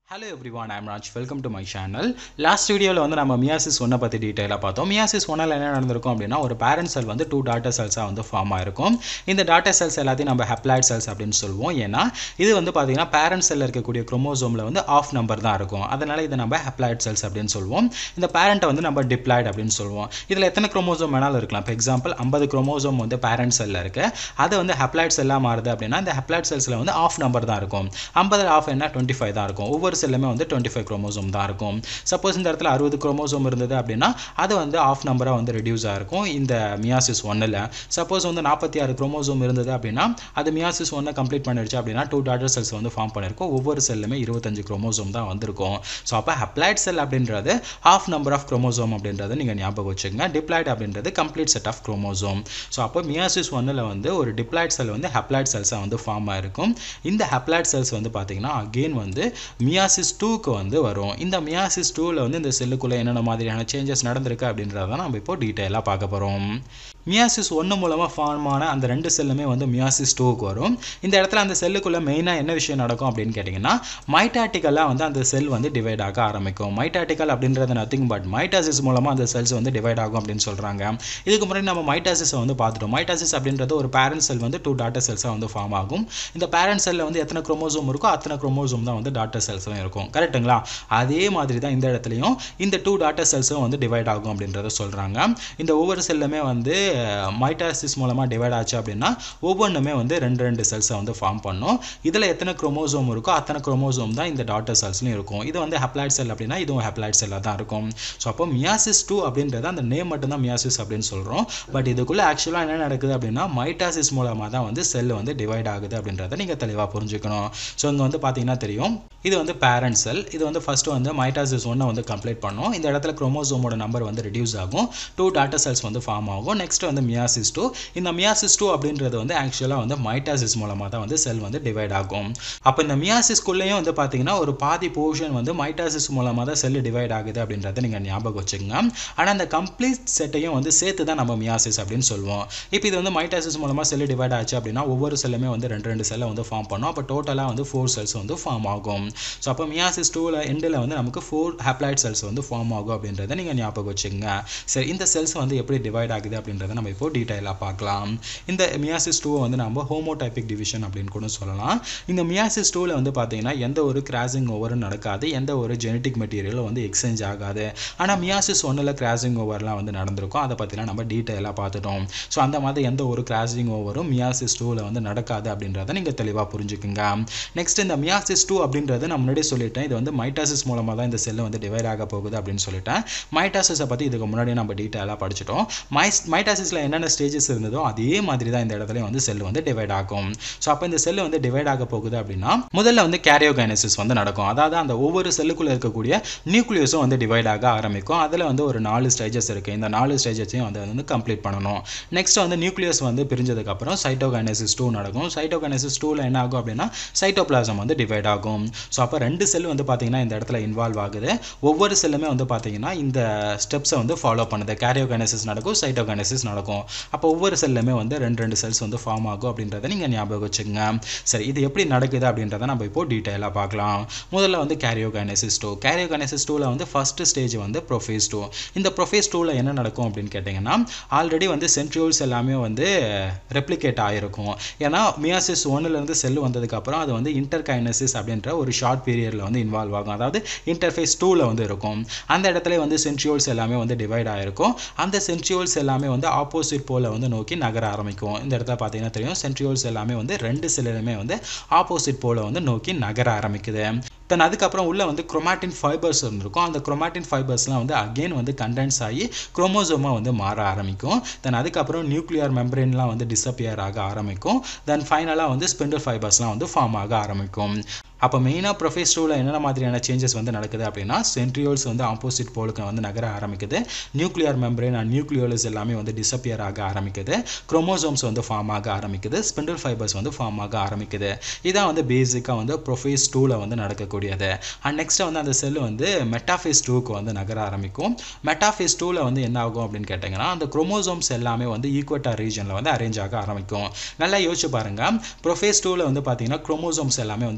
hello everyone I'm Raj welcome to my channel last வீடியோவில் வந்து நம்ம மியாசிஸ் ஒன்னை பற்றி டீட்டெயிலாக பார்த்தோம் மியாசிஸ் ஒன்னில் என்ன நடந்திருக்கும் அப்படின்னா ஒரு பேரண்ட் செல் வந்து டூ டாட்டர் செல்ஸாக வந்து ஃபார்ம் ஆயிருக்கும் இந்த டாட்டர் செல்ஸ் எல்லாத்தையும் நம்ம ஹெப்ளாய்ட் செல்ஸ் அப்படின்னு சொல்லுவோம் ஏன்னா இது வந்து பார்த்தீங்கன்னா பேரண்ட் செல்லில் இருக்கக்கூடிய குரோமோசோமில் வந்து ஆஃப் நம்பர் தான் இருக்கும் அதனால் இதை நம்ம ஹெப்ளாய்ட் செல்ஸ் அப்படின்னு சொல்லுவோம் இந்த பேரண்ட்டை வந்து நம்ம டிப்ளாய்ட் அப்படின்னு சொல்லுவோம் இதில் எத்தனை குரோமோசோம் வேணாலும் இருக்கலாம் இப்போ எக்ஸாம்பிள் ஐம்பது குரோமோசோம் வந்து பேரண்ட் செல்லில் இருக்குது அது வந்து ஹெப்ளாய்ட் செல்லாக மாறுது அப்படின்னா இந்த ஹெப்ளாய்ட் செல்ஸில் வந்து ஆஃப் நம்பர் தான் இருக்கும் ஐம்பது ஆஃப் என்ன டுவெண்ட்டி ஃபைவ் தான் இருக்கும் ஒவ்வொரு செல்லுமே வந்து டுவெண்ட்டி ஃபைவ் குரோமோசோம் தான் இருக்கும் சப்போஸ் இந்த இடத்துல அறுபது குரோமோசோம் இருந்தது அப்படின்னா அது வந்து ஆஃப் நம்பராக வந்து ரெடியூஸ் ஆகிருக்கும் இந்த மியாசிஸ் ஒன்னில் சப்போஸ் வந்து நாற்பத்தி ஆறு குரோமோசோம் இருந்தது அப்படின்னா அது மியாசிஸ் ஒன்னை கம்ப்ளீட் பண்ணிடுச்சு அப்படின்னா டூ டாட்டர் செல்ஸ் வந்து ஃபார்ம் பண்ணியிருக்கும் ஒவ்வொரு செல்லுமே இருபத்தஞ்சு குரோமோசோம் தான் வந்திருக்கும் ஸோ அப்போ அப்ளைட் செல் அப்படின்றது ஹாஃப் நம்பர் ஆஃப் குரோமோசோம் அப்படின்றத நீங்கள் ஞாபகம் வச்சுக்கோங்க டிப்ளாய்ட் அப்படின்றது complete set of chromosome so அப்போ மியாசிஸ் ஒன்னில் வந்து ஒரு டிப்ளாய்ட் செல் வந்து ஹெப்ளாய்ட் செல்ஸாக வந்து ஃபார்ம் ஆயிருக்கும் இந்த ஹெப்ளாய்ட் செல்ஸ் வந்து பார்த்தீங்கன்னா அகெயின் வந்து மியாசிஸ் டூக்கு வந்து வரும் இந்த மியாசிஸ் டூவில் வந்து இந்த செல்லுக்குள்ளே என்னென்ன மாதிரியான சேஞ்சஸ் நடந்திருக்கு அப்படின்றத நம்ம இப்போ டீட்டெயிலாக பார்க்க போகிறோம் மியாசிஸ் ஒன்று மூலமாக ஃபார்ம் ஆன அந்த ரெண்டு செல்லுமே வந்து மியாசிஸ் டூக்கு வரும் இந்த இடத்துல அந்த செல்லுக்குள்ளே மெயினாக என்ன விஷயம் நடக்கும் அப்படின்னு கேட்டிங்கன்னா மைட்டாட்டிக்கலாக வந்து அந்த செல் வந்து டிவைட் ஆக ஆரம்பிக்கும் மைட்டாட்டிக்கல் அப்படின்றது நத்திங் பட் மைட்டாசிஸ் மூலமாக அந்த செல்ஸ் வந்து டிவைட் ஆகும் அப்படின்னு சொல்கிறாங்க இதுக்கு முன்னாடி நம்ம மைட்டாசிஸை வந்து பார்த்துட்டோம் மைட்டாசிஸ் அப்படின்றது ஒரு பேரண்ட் செல் வந்து டூ டாட்டர் செல்ஸாக வந்து ஃபார்ம் ஆகும் இந்த பேரண்ட் செல்லில் வந்து எத்தனை குரோமோசோம் இருக்கோ அத்தனை குரோமோசோம் தான் வந்து டாட்டர் செல்ஸும் இருக்கும் கரெக்ட்டுங்களா அதே மாதிரி தான் இந்த இடத்துலையும் இந்த டூ டாட்டர் செல்ஸும் வந்து டிவைட் ஆகும் அப்படின்றத சொல்கிறாங்க இந்த ஒவ்வொரு செல்லுமே வந்து மைட்டாசிஸ் மூலமாக டிவைட் ஆச்சு அப்படின்னா ஒவ்வொன்றுமே வந்து ரெண்டு ரெண்டு செல்ஸை வந்து ஃபார்ம் பண்ணும் இதில் எத்தனை குரோமோசோம் இருக்கோ அத்தனை குரோமோசோம் தான் இந்த டாட்டர் செல்ஸ்லையும் இருக்கும் இது வந்து ஹெப்ளாய்ட் செல் அப்படின்னா இதுவும் ஹெப்ளாய்ட் செல்லாக தான் இருக்கும் ஸோ அப்போ மியாசிஸ் டூ அப்படின்றது அந்த நேம் மட்டும்தான் மியாசிஸ் அப்படின்னு சொல்கிறோம் பட் இதுக்குள்ளே ஆக்சுவலாக என்ன நடக்குது அப்படின்னா மைட்டாசிஸ் மூலமாக தான் வந்து செல் வந்து டிவைட் ஆகுது அப்படின்றத நீங்கள் தெளிவாக புரிஞ்சுக்கணும் ஸோ இங்கே வந்து பார்த்தீங்கன்னா தெரியும் இது வந்து பேரண்ட் செல் இது வந்து ஃபஸ்ட்டு வந்து மைட்டாசிஸ் ஒன்றை வந்து கம்ப்ளீட் பண்ணும் இந்த இடத்துல குரோமோசோமோட நம்பர் வந்து ரெடியூஸ் ஆகும் டூ டாட்டர் செல்ஸ் வந்து ஃபார்ம் ஆகும் நெக்ஸ்ட் வந்து மியாசிஸ் டூ இந்த மியாசிஸ் டூ அப்படின்றது வந்து ஆக்சுவலாக வந்து மைட்டாசிஸ் மூலமாக தான் வந்து செல் வந்து டிவைட் ஆகும் அப்போ இந்த மியாசிஸ்குள்ளேயும் வந்து பார்த்தீங்கன்னா ஒரு பாதி போர்ஷன் வந்து மைட்டாசிஸ் மூலமாக தான் செல் டிவைட் ஆகுது அப்படின்றத நீங்கள் ஞாபகம் வச்சுக்கோங்க ஆனால் அந்த கம்ப்ளீட் செட்டையும் வந்து சேர்த்து தான் நம்ம மியாசிஸ் அப்படின்னு சொல்லுவோம் இப்போ இது வந்து மைட்டாசிஸ் மூலமாக செல் டிவைட் ஆச்சு அப்படின்னா ஒவ்வொரு செல்லுமே வந்து ரெண்டு ரெண்டு செல்லை வந்து ஃபார்ம் பண்ணும் அப்போ டோட்டலாக வந்து ஃபோர் செல்ஸ் வந்து ஃபார்ம் ஆகும் ஸோ அப்போ மியாசிஸ் டூவில் எண்டில் வந்து நமக்கு ஃபோர் ஹேப்ளாய்ட் செல்ஸ் வந்து ஃபார்ம் ஆகும் அப்படின்றத நீங்கள் ஞாபகம் வச்சுக்கோங்க சரி இந்த செல்ஸ் வந்து எப்படி டிவைட் ஆகுது அப்படின்றத நம்ம இப்போ டீட்டெயிலாக பார்க்கலாம் இந்த மியாசிஸ் டூவை வந்து நம்ம ஹோமோடைபிக் டிவிஷன் அப்படின்னு கூட சொல்லலாம் இந்த மியாசிஸ் டூவில் வந்து பார்த்தீங்கன்னா எந்த ஒரு கிராசிங் ஓவரும் நடக்காது எந்த ஒரு ஜெனட்டிக் மெட்டீரியலும் வந்து எக்ஸ்சேஞ்ச் ஆகாது ஆனால் மியாசிஸ் ஒன்றில் கிராசிங் ஓவர்லாம் வந்து நடந்திருக்கும் அதை பற்றிலாம் நம்ம டீட்டெயிலாக பார்த்துட்டோம் ஸோ அந்த மாதிரி எந்த ஒரு கிராசிங் ஓவரும் மியாசிஸ் டூவில் வந்து நடக்காது அப்படின்றத நீங்கள் தெளிவாக புரிஞ்சுக்குங்க நெக்ஸ்ட் இந்த மியாசிஸ் டூ அப்படின்றது நான் முன்னாடி சொல்லிட்டேன் இது வந்து மைட்டாசிஸ் மூலமாக தான் இந்த செல்லு வந்து டிவைட் ஆக போகுது அப்படின்னு சொல்லிட்டேன் மைட்டாசிஸை பற்றி இதுக்கு முன்னாடி நம்ம டீட்டெயிலாக படிச்சிட்டோம் மைஸ் மைட்டாசிஸில் என்னென்ன ஸ்டேஜஸ் இருந்ததோ அதே மாதிரி தான் இந்த இடத்துல வந்து செல் வந்து டிவைட் ஆகும் ஸோ அப்போ இந்த செல் வந்து டிவைட் ஆக போகுது அப்படின்னா முதல்ல வந்து கேரியோகைனசிஸ் வந்து நடக்கும் அதாவது அந்த ஒவ்வொரு செல்லுக்குள்ளே இருக்கக்கூடிய நியூக்ளியஸும் வந்து டிவைட் ஆக ஆரம்பிக்கும் அதில் வந்து ஒரு நாலு ஸ்டேஜஸ் இருக்குது இந்த நாலு ஸ்டேஜஸையும் வந்து வந்து கம்ப்ளீட் பண்ணணும் நெக்ஸ்ட் வந்து நியூக்ளியஸ் வந்து பிரிஞ்சதுக்கப்புறம் சைட்டோகைனசிஸ் டூ நடக்கும் சைட்டோகைனசிஸ் டூவில் என்ன ஆகும் அப்படின்னா சைட்டோபிளாசம் வந்து டிவைட் ஆகும் ஸோ அப்போ ரெண்டு செல் வந்து பார்த்தீங்கன்னா இந்த இடத்துல இன்வால்வ் ஆகுது ஒவ்வொரு செல்லுமே வந்து பார்த்தீங்கன்னா இந்த ஸ்டெப்ஸை வந்து ஃபாலோ பண்ணுது கேரியோகைனசிஸ் நடக்கும் சைட்டோகைனசிஸ் நடக்கும் அப்போ ஒவ்வொரு செல்லுமே வந்து ரெண்டு ரெண்டு செல்ஸ் வந்து ஃபார்ம் ஆகும் அப்படின்றத நீங்கள் ஞாபகம் வச்சுங்க சரி இது எப்படி நடக்குது அப்படின்றத நம்ம இப்போ டீட்டெயிலாக பார்க்கலாம் முதல்ல வந்து கேரியோகைனசிஸ் டூ கேரியோகைனசிஸ் டூவில் வந்து ஃபர்ஸ்ட் ஸ்டேஜ் வந்து ப்ரொஃபேஸ் டூ இந்த ப்ரொஃபேஸ் டூவில் என்ன நடக்கும் அப்படின்னு கேட்டிங்கன்னா ஆல்ரெடி வந்து சென்ட்ரியோல்ஸ் எல்லாமே வந்து ரெப்ளிகேட் ஆகிருக்கும் ஏன்னா மியாசிஸ் ஒன்னுலேருந்து செல் வந்ததுக்கப்புறம் அது வந்து இன்டர்கைனசிஸ் அப்படின்ற ஒரு ஷார்ட் பீரியடில் வந்து இன்வால்வ் ஆகும் அதாவது இன்டர்ஃபேஸ் டூவில் வந்து இருக்கும் அந்த இடத்துல வந்து சென்ட்ரியோல்ஸ் எல்லாமே வந்து டிவைட் ஆகிருக்கும் அந்த சென்ட்ரியோல்ஸ் எல்லாமே வந்து ஆப்போசிட் போல வந்து நோக்கி நகர ஆரம்பிக்கும் இந்த இடத்துல பார்த்தீங்கன்னா தெரியும் சென்ட்ரியோல்ஸ் எல்லாமே வந்து ரெண்டு செல்லுமே வந்து ஆப்போசிட் போல வந்து நோக்கி நகர ஆரம்பிக்குது தென் அதுக்கப்புறம் உள்ள வந்து குரோமாட்டின் ஃபைபர்ஸ் இருந்திருக்கும் அந்த குரோமாட்டின் ஃபைபர்ஸ்லாம் வந்து அகெயின் வந்து கண்டென்ஸ் ஆகி குரோமோசோமாக வந்து மாற ஆரம்பிக்கும் தென் அதுக்கப்புறம் நியூக்ளியர் மெம்பரேன்லாம் வந்து டிஸப்பியர் ஆக ஆரம்பிக்கும் தென் ஃபைனலாக வந்து ஸ்பெண்டல் ஃபைபர்ஸ்லாம் வந்து ஃபார்ம் ஆக ஆரம்பிக்கும் அப்போ மெயினாக ப்ரொஃபேஸ் டூவில் என்னென்ன மாதிரியான சேஞ்சஸ் வந்து நடக்குது அப்படின்னா சென்ட்ரியோல்ஸ் வந்து ஆப்போசிட் போலுக்கு வந்து நகர ஆரம்பிக்குது நியூக்ளியர் மெம்பரேன் அண்ட் நியூக்ளியோலஸ் எல்லாமே வந்து டிஸப்பியர் ஆக ஆரம்பிக்குது குரோமோசோம்ஸ் வந்து ஃபார்ம் ஆக ஆரம்பிக்குது ஸ்பெண்டல் ஃபைபர்ஸ் வந்து ஃபார்ம் ஆக ஆரம்பிக்குது இதான் வந்து பேசிக்காக வந்து ப்ரொஃபேஸ் டூவில் வந்து நடக்கக்கூடியது அண்ட் நெக்ஸ்ட் வந்து அந்த செல் வந்து மெட்டாஃபேஸ் டூக்கு வந்து நகர ஆரம்பிக்கும் மெட்டாஃபேஸ் டூவில் வந்து என்ன ஆகும் அப்படின்னு கேட்டிங்கன்னா அந்த குரோமோசோம்ஸ் எல்லாமே வந்து ஈக்குவட்டார் ரீஜனில் வந்து அரேஞ்ச் ஆக ஆரம்பிக்கும் நல்லா யோசிச்சு பாருங்கள் ப்ரொஃபேஸ் டூவில் வந்து பார்த்தீங்கன்னா குரோமோசோம்ஸ் எல்லாமே வந்து ஃபார்ம் ஆகும்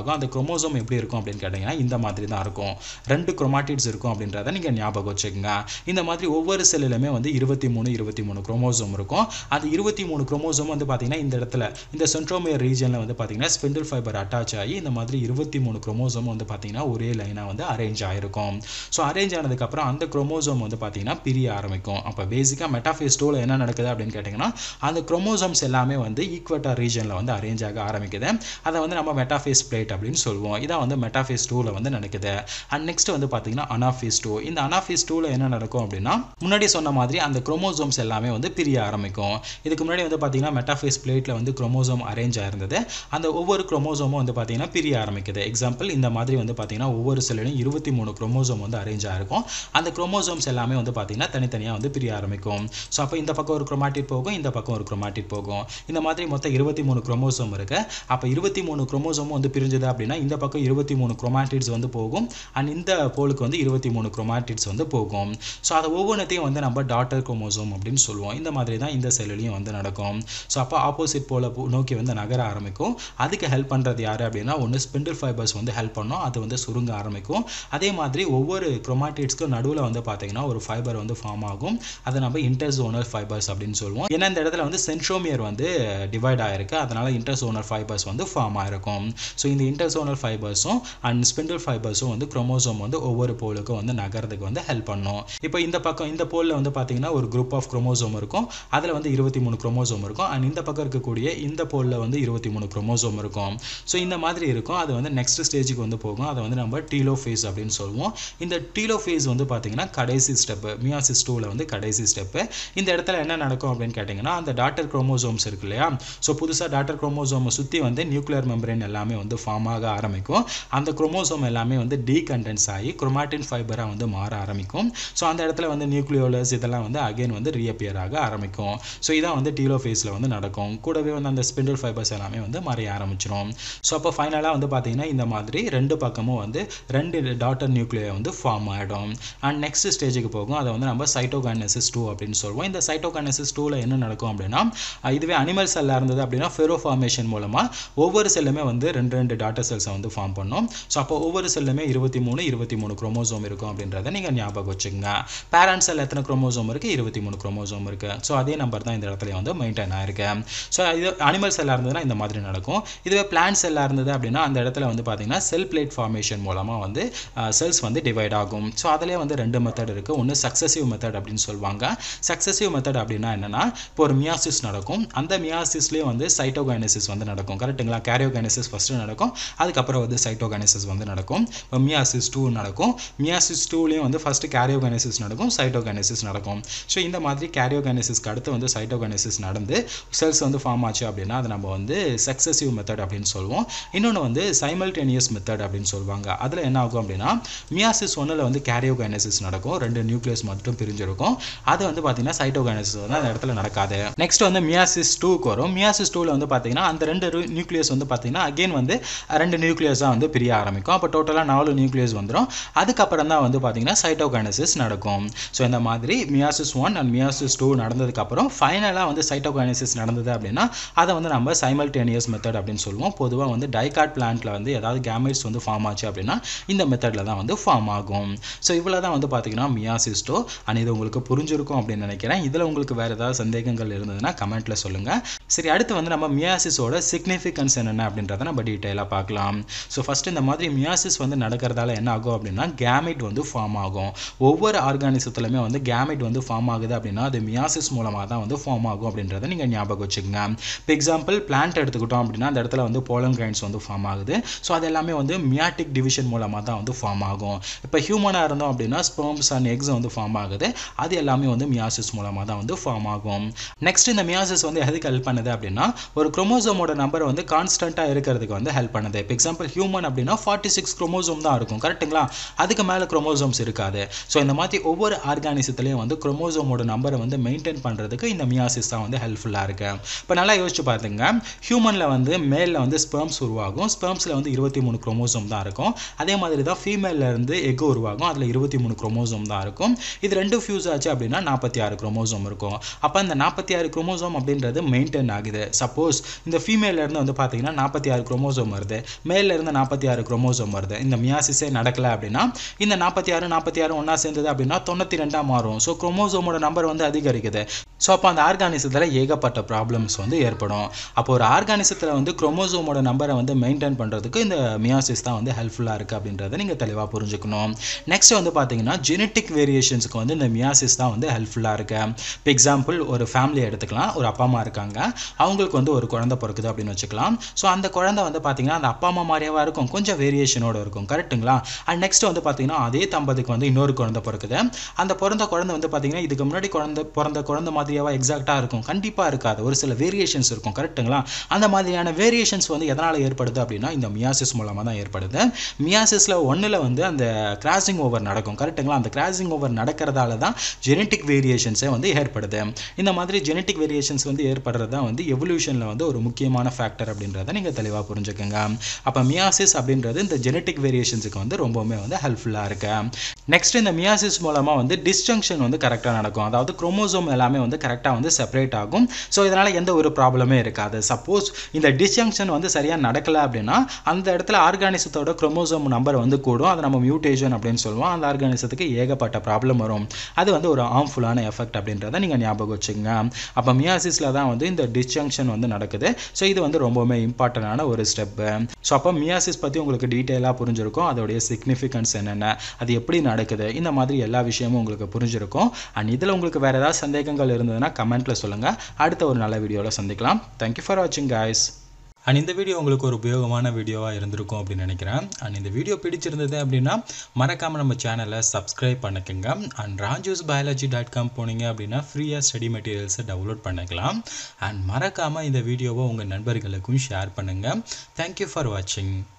ஆகும் அந்த குரோமோசோம் எப்படி இருக்கும் அப்படின்னு கேட்டிங்கன்னா இந்த மாதிரி தான் இருக்கும் ரெண்டு குரோமாட்டிட்ஸ் இருக்கும் அப்படின்றத நீங்கள் ஞாபகம் வச்சுக்கோங்க இந்த மாதிரி ஒவ்வொரு செல்லுலையுமே வந்து இருபத்தி மூணு இருபத்தி மூணு குரோமோசோம் இருக்கும் அந்த இருபத்தி மூணு குரோமோசோம் வந்து பார்த்தீங்கன்னா இந்த இடத்துல இந்த சென்ட்ரோமியர் ரீஜனில் வந்து பார்த்தீங்கன்னா ஸ்பிண்டில் ஃபைபர் அட்டாச் ஆகி இந்த மாதிரி இருபத்தி மூணு குரோமோசோம் வந்து பார்த்தீங்கன்னா ஒரே லைனாக வந்து அரேஞ்ச் ஆகிருக்கும் ஸோ அரேஞ்ச் ஆனதுக்கப்புறம் அந்த குரோமோசோம் வந்து பார்த்தீங்கன்னா பிரிய ஆரம்பிக்கும் அப்போ பேசிக்காக மெட்டாஃபேஸ் டூவில் என்ன நடக்குது அப்படின்னு கேட்டிங்கன்னா அந்த குரோமோசோம்ஸ் எல்லாமே வந்து ஈக்வட்டர் ரீஜனில் வந்து அரேஞ்ச் ஆக ஆரம்பிக்குது அதை வந்து நம்ம மெட்டாஃபேஸ் பிளேட் அப்படின்னு சொல்லுவோம் இதான் வந்து மெட்டாஃபேஸ் டூவில் வந்து நடக்குது அண்ட் நெக்ஸ்ட் வந்து பார்த்தீங்கன்னா அனாஃபேஸ் டூ இந்த அனாஃபேஸ் டூவில் என்ன நடக்கும் அப்படின்னா முன்னாடி சொன்ன மாதிரி அந்த குரோமோசோம்ஸ் எல்லாமே வந்து பிரிய ஆரம்பிக்கும் இதுக்கு முன்னாடி வந்து பார்த்தீங்கன்னா மெட்டாஃபேஸ் பிளேட்டில் வந்து குரோமோசோம் அரேஞ்ச் ஆயிருந்தது அந்த ஒவ்வொரு குரோமோசோமும் வந்து பார்த்தீங்கன்னா பிரிய ஆரம்பிக்குது எக்ஸாம்பிள் இந்த மாதிரி வந்து பார்த்தீங்கன்னா ஒவ்வொரு செல்லையும் இருபத்தி மூணு குரோமோசோம் வந்து அரேஞ்ச் ஆயிருக்கும் அந்த குரோமோசோம்ஸ் எல்லாமே வந்து பார்த்தீங்கன்னா தனித்தனியாக வந்து பிரிய ஆரம்பிக்கும் ஸோ அப்போ இந்த பக்கம் ஒரு குரோமாட்டிட் போகும் இந்த பக்கம் ஒரு குரோமாட்டிட் போகும் இந்த மாதிரி மொத்தம் இருபத்தி மூணு குரோமோசோம் இருக்கு அப்போ இருபத்தி மூணு குரோமோசோமும் வந்து பிரிஞ்சது அப்படின்னா இந்த பக்கம் இருபத்தி மூணு குரோமாட்டிட்ஸ் வந்து போகும் அண்ட் இந்த போலுக்கு வந்து இருபத்தி மூணு குரோமாட்டிட்ஸ் வந்து போகும் ஸோ அதை ஒவ்வொன்றத்தையும் வந்து நம்ம டாட்டர் குரோமோசோம் அப்படின்னு சொல்லுவோம் இந்த மாதிரி தான் இந்த செல்லுலையும் வந்து நடக்கும் ஸோ அப்போ ஆப்போசிட் போல போ- நோக்கி வந்து நகர ஆரம்பிக்கும் அதுக்கு ஹெல்ப் பண்ணுறது யார் அப்படின்னா ஒன்று ஸ்பிண்டில் ஃபைபர்ஸ் வந்து ஹெல்ப் பண்ணும் அது வந்து சுருங்க ஆரம்பிக்கும் அதே மாதிரி ஒவ்வொரு குரோமாட்டிட்ஸ்க்கும் நடுவில் வந்து பார்த்தீங்கன்னா ஒரு ஃபைபர் வந்து ஃபார்ம் ஆகும் அதை நம்ம இன்டர்சோனல் ஃபைபர்ஸ் அப்படின்னு சொல்லுவோம் ஏன்னா இந்த இடத்துல வந்து சென்ட்ரோமியர் வந்து டிவைட் ஆயிருக்கு அதனால இன்டர்சோனல் ஃபைபர்ஸ் வந்து ஃபார்ம் ஆயிருக்கும் ஸோ இந்த இன்டர்சோனல் ஃபைபர்ஸும் அண்ட் ஸ்பிண்டில் ஃபைபர்ஸும் வந்து குரோமோசோம் வந்து ஒவ்வொரு போலுக்கும் வந்து நகர்றதுக்கு வந்து ஹெல்ப் பண்ணும் இப்போ இந்த பக்கம் இந்த போலில் வந்து பார்த்தீங்கன்னா ஒரு குரூப் ஆஃப் குரோமோசோம் இருக்கும் அதில் வந்து இருபத்தி மூணு குரோமோசோம் இருக்கும் அண்ட் இந்த பக்கம் இருக்கக்கூடிய இந்த போலில் வந்து இருபத்தி மூணு குரோமோசோம் இருக்கும் ஸோ இந்த மாதிரி இருக்கும் அது வந்து நெக்ஸ்ட் ஸ்டேஜுக்கு வந்து போகும் அதை வந்து நம்ம டீலோ ஃபேஸ் அப்படின்னு சொல்லுவோம் இந்த டீலோ ஃபேஸ் வந்து பார்த்தீங்கன்னா கடைசி ஸ்டெப்பு மியாசிஸ் டூவில் வந்து கடைசி ஸ்டெப்பு இந்த இடத்துல என்ன நடக்கும் அப்படின்னு கேட்டிங்கன்னா அந்த டாட்டர் குரோமோசோம்ஸ் இருக்கு இல்லையா ஸோ புதுசாக டாட்டர் குரோமோசோமை சுற்றி வந்து நியூக்ளியர் மெம்பரேன் எல்லாமே வந்து ஃபார்ம் ஆக ஆரம்பிக்கும் அந்த குரோமோசோம் எல்லாமே வந்து டீகண்டென்ஸ் ஆகி குரோமாட்டின் ஃபைபராக வந்து மாற ஆரம்பிக்கும் ஸோ அந்த இடத்துல வந்து நியூக்ளியோலஸ் இதெல்லாம் வந்து அகைன் வந்து ரீஅப்பியர் ஆக ஆரம்பிக்கும் ஸோ இதான் வந்து டீலோ ஃபேஸில் வந்து நடக்கும் கூடவே வந்து அந்த ஸ்பிண்டில் ஃபைபர்ஸ் எல்லாமே வந்து மறைய ஆரம்பிச்சிடும் ஸோ அப்போ ஃபைனலாக வந்து பார்த்தீங்கன்னா இந்த மாதிரி ரெண்டு பக்கமும் வந்து ரெண்டு டாட்டர் நியூக்ளியர் வந்து ஃபார்ம் ஆகிடும் அண்ட் நெக்ஸ்ட் ஸ்டேஜுக்கு போகும் அதை வந்து நம்ம சைட்டோகைனசிஸ் டூ அப்படின்னு சொல்லுவோம் இந்த சைட்டோகைனசிஸ் டூவில் என்ன நடக்கும் அப்படின்னா அஹ் இதுவே அனிமல் செல்லாக இருந்தது அப்படின்னா ஃபெரோ ஃபார்மேஷன் மூலமாக ஒவ்வொரு செல்லுமே வந்து ரெண்டு ரெண்டு டாட்டர் செல்ஸை வந்து ஃபார்ம் பண்ணும் ஸோ அப்போ ஒவ்வொரு செல்லுமே இருபத்தி மூணு இருபத்தி மூணு குரோமோசோம் இருக்கும் அப்படின்றத நீங்கள் ஞாபகம் வச்சுக்கோங்க பேரண்ட் செல் எத்தனை குரோமோசோம் இருக்குது இருபத்தி மூணு குரோமோசோம் இருக்குது ஸோ அதே நம்பர் தான் இந்த இடத்துல வந்து மெயின்டைன் ஆயிருக்கு ஸோ இது அனிமல் செல்லாக இருந்ததுன்னா இந்த மாதிரி நடக்கும் இதுவே பிளான்ட் செல்லாக இருந்தது அப்படின்னா அந்த இடத்துல வந்து பார்த்தீங்கன்னா செல் பிளேட் ஃபார்மேஷன் மூலமாக வந்து செல்ஸ் வந்து டிவைட் ஆகும் ஸோ அதிலே வந்து ரெண்டு மெத்தட் இருக்குது ஒன்று சக்ஸசிவ் மெத்தட் அப்படின்னு சொல்லுவாங்க சக்ஸசிவ் மெத்தட் அப்படின்னா என்னன்னா இப்போ ஒரு மியாசிஸ் நடக்கும் அந்த மியாசிஸ்லேயே வந்து சைட்டோகைனசிஸ் வந்து நடக்கும் கரெக்ட்டுங்களா கேரியோகைனசிஸ் ஃபஸ்ட்டு நடக்கும் அதுக்கப்புறம் வந்து சைட்டோகைனசிஸ் வந்து நடக்கும் இப்போ மியாசிஸ் டூ நடக்கும் மியாசிஸ் டூலேயும் வந்து ஃபஸ்ட்டு கேரியோகைனசிஸ் நடக்கும் சைட்டோகைனசிஸ் நடக்கும் ஸோ இந்த மாதிரி கேரியோகைனசிஸ்க்கு அடுத்து வந்து சைட்டோகைனசிஸ் நடந்து செல்ஸ் வந்து ஃபார்ம் ஆச்சு அப்படின்னா அதை நம்ம வந்து சக்ஸசிவ் மெத்தட் அப்படின்னு சொல்லுவோம் இன்னொன்று வந்து சைமல்டேனியஸ் மெத்தட் அப்படின்னு சொல்லுவாங்க அதில் என்ன ஆகும் அப்படின்னா மியாசிஸ் ஒன்றில் வந்து கேரியோகைனசிஸ் நடக்கும் ரெண்டு நியூக்ளியஸ் மட்டும் பிரிஞ்சிருக்கும் அது வந்து பார்த்தீங்கன்னா சைட்டோகைனசிஸ் வந்து அந்த இடத்துல நடக்காது நெக்ஸ்ட் வந்து மியாசிஸ் டூக்கு வரும் மியாசிஸ் டூவில் வந்து பார்த்தீங்கன்னா அந்த ரெண்டு நியூக்ளியஸ் வந்து பார்த்தீங்கன்னா அகைன் வந்து ரெண்டு நியூக்ளியஸாக வந்து பிரிய ஆரம்பிக்கும் அப்போ டோட்டலாக நாலு நியூக்ளியஸ் வந்துடும் அதுக்கப்புறம் தான் வந்து பார்த்தீங்கன்னா சைட்டோகைனசிஸ் நடக்கும் ஸோ இந்த மாதிரி meiosis one and meiosis two நடந்ததுக்கப்புறம் ஃபைனலாக வந்து சைட்டோகைனசிஸ் நடந்தது அப்படின்னா அதை வந்து நம்ம சைமல்டேனியஸ் மெத்தட் அப்படின்னு சொல்லுவோம் பொதுவாக வந்து டைகாட் பிளான்ட்ல வந்து ஏதாவது கேமெட்ஸ் வந்து ஃபார்ம் ஆச்சு அப்படின்னா இந்த மெத்தடில் தான் வந்து ஃபார்ம் ஆகும் ஸோ இவ்வளோ தான் வந்து பார்த்தீங்கன்னா மியாசிஸ் டூ அண்ட் இது உங்களுக்கு புரிஞ்சிருக்கும் அப்படின்னு நினைக்கிறேன் இதில் உங்களுக்கு வேறு ஏதாவது சந்தேகங்கள் இருந்ததுன்னா கமெண்ட்டில் சொல்லுங்கள் சரி அடுத்து வந்து நம்ம மியாசிஸோட சிக்னிஃபிகன்ஸ் என்னென்ன அப்படின்றத நம்ம டீட்டெயிலாக பார்க்கலாம் ஸோ ஃபஸ்ட்டு இந்த மாதிரி மியாசிஸ் வந்து நடக்கிறதால என்ன ஆகும் அப்படின்னா கேமெட் வந்து ஃபார்ம் ஆகும் ஒவ்வொரு ஆர்கானிசத்துலையுமே வந்து கேமெட் வந்து ஃபார்ம் ஆகுது அப்படின்னா அது மியாசிஸ் மூலமாக தான் வந்து ஃபார்ம் ஆகும் அப்படின்றத நீங்கள் ஞாபகம் வச்சுக்கோங்க இப்போ எக்ஸாம்பிள் பிளான்ட் எடுத்துக்கிட்டோம் அப்படின்னா அந்த இடத்துல வந்து போலன் கிரைன்ஸ் வந்து ஃபார்ம் ஆகுது ஸோ அது எல்லாமே வந்து மியாட்டிக் டிவிஷன் மூலமாக தான் வந்து ஃபார்ம் ஆகும் இப்போ ஹியூமனாக இருந்தோம் அப்படின்னா ஸ்பெர்ம்ஸ் அண்ட் எக்ஸ் வந்து ஃபார்ம் ஆகுது அது எல்லாமே வந்து மியாசிஸ் மூலமாக தான் வந்து ஃபார்ம் ஆகும் நெக்ஸ்ட் இந்த மியாசிஸ் வந்து எதுக்கு ஹெல்ப் பண்ணுது அப்படின்னா ஒரு குரோமோசோமோட நம்பர் வந்து கான்ஸ்டண்ட்டாக இருக்கிறதுக்கு வந்து ஹெல்ப் பண்ணுது இப்போ எக்ஸாம்பிள் ஹியூமன் அப்படின்னா ஃபார்ட்டி சிக்ஸ் குரோமோசோம் தான் இருக்கும் கரெக்ட்டுங்களா அதுக்கு மேலே குரோமோசோம்ஸ் இருக்காது ஸோ இந்த மாதிரி ஒவ்வொரு ஆர்கானிசத்துலேயும் வந்து குரோமோசோமோட நம்பரை வந்து மெயின்டைன் பண்ணுறதுக்கு இந்த மியாசிஸ் தான் வந்து ஹெல்ப்ஃபுல்லாக இருக்கு இப்போ நல்லா யோசிச்சு பார்த்துங்க ஹியூமனில் வந்து மேலில் வந்து ஸ்பெர்ம்ஸ் உருவாகும் ஸ்பெர்ம்ஸில் வந்து இருபத்தி மூணு குரோமோசோம் தான் இருக்கும் அதே மாதிரி தான் ஃபீமேலில் இருந்து எக் உருவாகும் அதில் இருபத்தி மூணு குரோமோசோம் தான் இருக்கும் இது ரெண்டும் ஃபியூஸ் ஆச்சு அப்படின்னா நாற்பத்தி ஆறு குரோமோசோம் இருக்கும் அப்போ இந்த நாற்பத்தி ஆறு குரோமோசோம் அப்படின்றது மெயின்டைன் ஆகுது சப்போஸ் இந்த ஃபீமேல இருந்து வந்து பார்த்தீங்கன்னா நாற்பத்தி ஆறு குரோமோசோம் வருது வருது மேல இருந்து நாற்பத்தி ஆறு குரோமோசோம் வருது இந்த மியாசிஸே நடக்கல அப்படின்னா இந்த நாற்பத்தி ஆறு நாற்பத்தி ஆறு ஒன்றா சேர்ந்தது அப்படின்னா தொண்ணூற்றி ரெண்டாக மாறும் ஸோ குரோமோசோமோட நம்பர் வந்து அதிகரிக்குது ஸோ அப்போ அந்த ஆர்கானிசத்தில் ஏகப்பட்ட ப்ராப்ளம்ஸ் வந்து ஏற்படும் அப்போ ஒரு ஆர்கானிசத்தில் வந்து குரோமோசோமோட நம்பரை வந்து மெயின்டைன் பண்ணுறதுக்கு இந்த மியாசிஸ் தான் வந்து ஹெல்ப்ஃபுல்லாக இருக்குது அப்படின்றத நீங்கள் தெளிவாக புரிஞ்சுக்கணும் நெக்ஸ்ட் வந்து பார்த்தீங்கன்னா ஜெனட்டிக் வேரியேஷன்ஸுக்கு வந்து இந்த மியாசிஸ் தான் வந்து ஹெல்ப்ஃபுல்லாக இருக்கு இப்போ எக்ஸாம்பிள் ஒரு ஃபேமிலி எடுத்துக்கலாம் ஒரு அப்பா அம்மா இருக்காங்க அவங்களுக்கு வந்து ஒரு குழந்தை பிறக்குது அப்படின்னு வச்சுக்கலாம் ஸோ அந்த குழந்தை வந்து பார்த்தீங்கன்னா அந்த அப்பா அம்மா மாதிரியாவா இருக்கும் கொஞ்சம் வேரியேஷனோட இருக்கும் கரெக்ட்டுங்களா அண்ட் நெக்ஸ்ட் வந்து பார்த்தீங்கன்னா அதே தம்பதிக்கு வந்து இன்னொரு குழந்தை பிறக்குது அந்த பிறந்த குழந்தை வந்து பார்த்தீங்கன்னா இதுக்கு முன்னாடி குழந்தை பிறந்த குழந்தை மாதிரியாவா எக்ஸாக்டாக இருக்கும் கண்டிப்பாக இருக்காது ஒரு சில வேரியேஷன்ஸ் இருக்கும் கரெக்ட்டுங்களா அந்த மாதிரியான வேரியேஷன்ஸ் வந்து எதனால் ஏற்படுது அப்படின்னா இந்த மியாசிஸ் மூலமாக தான் ஏற்படுது மியாசிஸில் ஒன்றில் வந்து அந்த கிராசிங் ஓவர் நடக்கும் கரெக்ட்டுங்களா அந்த கிராசிங் ஓவர் நடக்கிறதால தான் ஜெனட்டிக் வேரியேஷன்ஸே வந்து ஏற்படுது இந்த மாதிரி ஜெனட்டிக் வேரியேஷன்ஸ் வந்து ஏற்படுறது தான் வந்து எவல்யூஷனில் வந்து ஒரு முக்கியமான ஃபேக்டர் அப்படின்றத நீங்கள் தெளிவாக புரிஞ்சுக்கோங்க அப்போ மியாசிஸ் அப்படின்றது இந்த ஜெனட்டிக் வேரியேஷன்ஸுக்கு வந்து ரொம்பவுமே வந்து ஹெல்ப்ஃபுல்லாக இருக்கு நெக்ஸ்ட் இந்த மியாசிஸ் மூலமாக வந்து டிஸ்ஜங்ஷன் வந்து கரெக்டாக நடக்கும் அதாவது குரோமோசோம் எல்லாமே வந்து கரெக்டாக வந்து செப்பரேட் ஆகும் ஸோ இதனால் எந்த ஒரு ப்ராப்ளமே இருக்காது சப்போஸ் இந்த டிஸ்ஜங்ஷன் வந்து சரியாக நடக்கலை அப்படின்னா அந்த இடத்துல ஆர்கானிசத்தோட குரோமோசோம் நம்பர் வந்து கூடும் அதை நம்ம மியூட்டேஷன் அப்படின்னு சொல்லுவோம் அந்த ஆர்கானிசத்துக்கு ஏகப்பட்ட ப்ராப்ளம் வரும் அது வந்து ஒரு ஹார்ம்ஃபுல்லான எஃபெக்ட் அப்படின்றத நீங்கள் ஞாபகம் வச்சுங்க அப்போ மியாசிஸில் தான் வந்து இந்த டிஸ்ஜங்ஷன் வந்து நடக்குது ஸோ இது வந்து ரொம்பவுமே இம்பார்ட்டண்டான ஒரு ஸ்டெப்பு ஸோ அப்போ மியாசிஸ் பற்றி உங்களுக்கு டீட்டெயிலாக புரிஞ்சிருக்கும் அதோடைய சிக்னிஃபிகன்ஸ் என்னென்ன அது எப்படி நடக்குது இந்த மாதிரி எல்லா விஷயமும் உங்களுக்கு புரிஞ்சிருக்கும் அண்ட் இதில் உங்களுக்கு வேறு ஏதாவது சந்தேகங்கள் இருந்ததுன்னா கமெண்ட்டில் சொல்லுங்கள் அடுத்த ஒரு நல்ல வீடியோவில் சந்திக்கலாம் தேங்க்யூ ஃபார் வாட்சிங் guys அண்ட் இந்த வீடியோ உங்களுக்கு ஒரு உபயோகமான வீடியோவாக இருந்திருக்கும் அப்படின்னு நினைக்கிறேன் அண்ட் இந்த வீடியோ பிடிச்சிருந்தது அப்படின்னா மறக்காமல் நம்ம சேனலை சப்ஸ்கிரைப் பண்ணிக்கோங்க and Raju's biology dot com போனீங்க அப்படின்னா ஃப்ரீயாக ஸ்டடி மெட்டீரியல்ஸை டவுன்லோட் பண்ணிக்கலாம் அண்ட் மறக்காமல் இந்த வீடியோவை உங்கள் நண்பர்களுக்கும் ஷேர் பண்ணுங்கள் தேங்க்யூ ஃபார் வாட்சிங்